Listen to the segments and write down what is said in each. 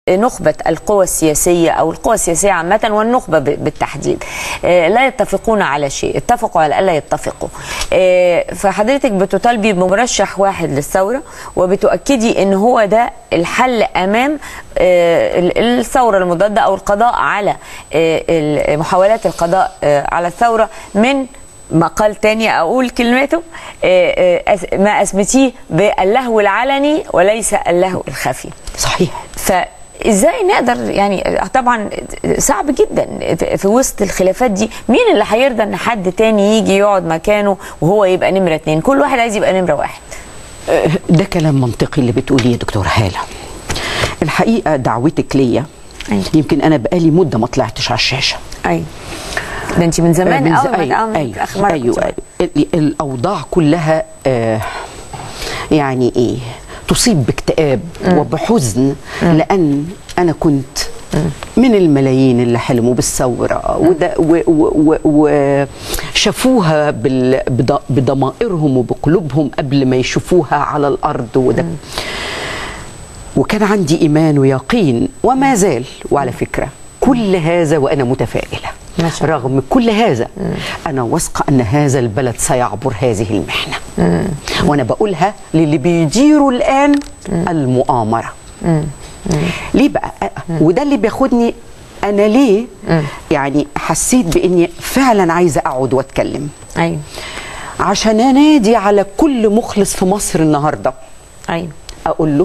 نخبة القوى السياسية أو القوى السياسية عامة والنخبة ب- بالتحديد آه، لا يتفقون على شيء اتفقوا على ألا يتفقوا آه، فحضرتك بتطالبي بمرشح واحد للثورة وبتؤكدي أن هو ده الحل أمام آه، ال- الثورة المضادة أو القضاء على آه، ال- محاولات القضاء آه، على الثورة من مقال تاني أقول كلمته آه، آه، أس- ما أسمتيه باللهو العلني وليس اللهو الخفي صحيح فازاي نقدر يعني طبعا صعب جدا في وسط الخلافات دي مين اللي هيرضى ان حد تاني يجي يقعد مكانه وهو يبقى نمره اتنين كل واحد عايز يبقى نمره واحد آه، ده كلام منطقي اللي بتقوليه يا دكتور هاله الحقيقه دعوتك ليا أيوة. يمكن انا بقالي مده ما طلعتش على الشاشه ايوه ده انت من زمان من ز- اول ما أيوة, اتعاملت أيوة, اخر مره أيوة, كنت أيوة ال- الاوضاع كلها آه يعني ايه تصيب باكتئاب وبحزن لان انا كنت من الملايين اللي حلموا بالثوره وده و- و- و- وشافوها بال- بض- بضمائرهم وبقلوبهم قبل ما يشوفوها على الارض وده وكان عندي ايمان ويقين وما زال وعلى فكره كل هذا وانا متفائله ما شاء الله. رغم كل هذا انا واثقه ان هذا البلد سيعبر هذه المحنه وانا بقولها للي بيديروا الان المؤامره ليه بقى وده اللي بياخدني انا ليه يعني حسيت باني فعلا عايزه اقعد واتكلم ايوه عشان انادي على كل مخلص في مصر النهارده ايوه اقول له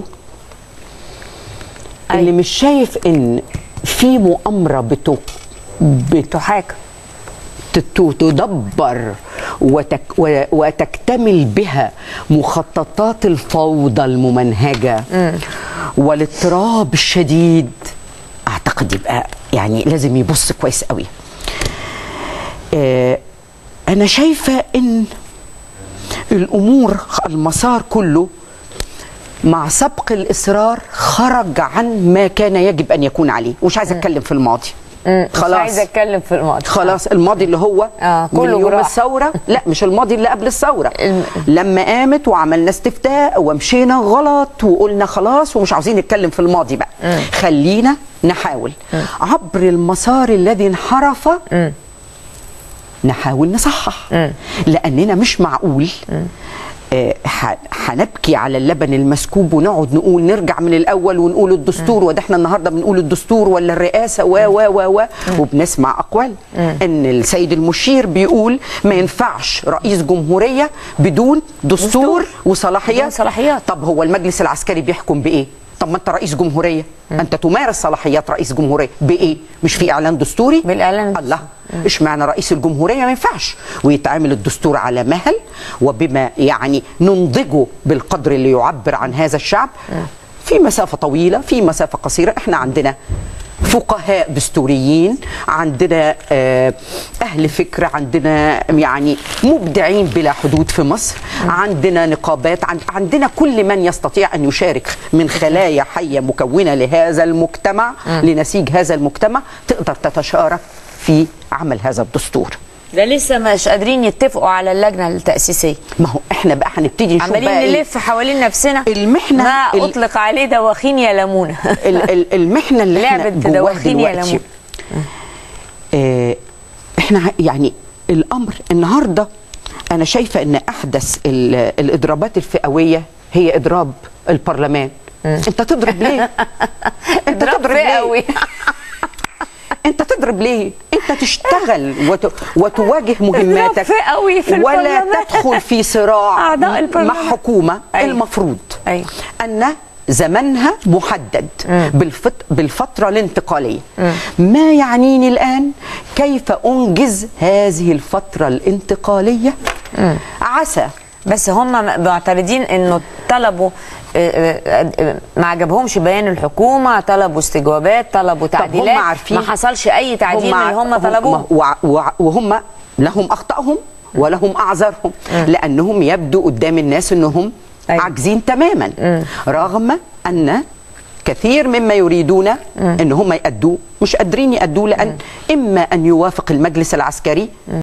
اللي مش شايف ان في مؤامره بتو تحاكم بت- تدبر وتك و- وتكتمل بها مخططات الفوضى الممنهجه والاضطراب الشديد اعتقد يبقى يعني لازم يبص كويس قوي آه انا شايفه ان الامور المسار كله مع سبق الاصرار خرج عن ما كان يجب ان يكون عليه ومش عايزه اتكلم في الماضي مش عايزه اتكلم في الماضي خلاص الماضي اللي هو آه، من كله يوم جراح. الثوره لا مش الماضي اللي قبل الثوره الم- لما قامت وعملنا استفتاء ومشينا غلط وقلنا خلاص ومش عاوزين نتكلم في الماضي بقى خلينا نحاول عبر المسار الذي انحرف نحاول نصحح لاننا مش معقول آه، ح- هنبكي على اللبن المسكوب ونقعد نقول نرجع من الاول ونقول الدستور وده احنا النهارده بنقول الدستور ولا الرئاسه و و و و وبنسمع اقوال ان السيد المشير بيقول ما ينفعش رئيس جمهوريه بدون دستور, دستور. بدون وصلاحيات صلاحيات. طب هو المجلس العسكري بيحكم بايه؟ طب ما انت رئيس جمهوريه انت تمارس صلاحيات رئيس جمهوريه بايه؟ مش في اعلان دستوري؟ بالإعلان الله اشمعنى رئيس الجمهوريه ما ينفعش ويتعمل الدستور على مهل وبما يعني ننضجه بالقدر اللي يعبر عن هذا الشعب في مسافه طويله في مسافه قصيره احنا عندنا فقهاء دستوريين عندنا آه، اهل فكر عندنا يعني مبدعين بلا حدود في مصر عندنا نقابات عند عندنا كل من يستطيع ان يشارك من خلايا حيه مكونه لهذا المجتمع لنسيج هذا المجتمع تقدر تتشارك في عمل هذا الدستور ده لسه مش قادرين يتفقوا على اللجنه التاسيسيه ما هو احنا بقى هنبتدي نشوف عمالين بقى إيه؟ نلف حوالين نفسنا المحنة- ما ال- اطلق عليه دواخين يلمونه ال- ال- المحنه اللي احنا لعبة جواها دواخين يا دلوقتي لمون. آه احنا ع- يعني الامر النهارده انا شايفه ان احدث ال- الاضرابات الفئويه هي اضراب البرلمان انت تضرب ليه انت اضراب تضرب ليه فئوي. انت تضرب ليه انت تشتغل وت... وتواجه مهماتك فئوي في ولا البرلمان. تدخل في صراع أعضاء مع البرلمان. حكومه أيوة. المفروض أيوة. ان زمنها محدد بالفت... بالفتره الانتقاليه ما يعنيني الان كيف انجز هذه الفتره الانتقاليه عسى بس هم معترضين انه طلبوا آه، آه، آه، ما عجبهمش بيان الحكومه طلبوا استجوابات طلبوا تعديلات عارفين- ما حصلش اي تعديل من اللي هم ع- طلبوه وع- وع- وهم لهم اخطائهم ولهم اعذارهم لانهم يبدو قدام الناس انهم أيوة. عاجزين تماما رغم ان كثير مما يريدون ان هم يأدوه مش قادرين يأدوه لان اما ان يوافق المجلس العسكري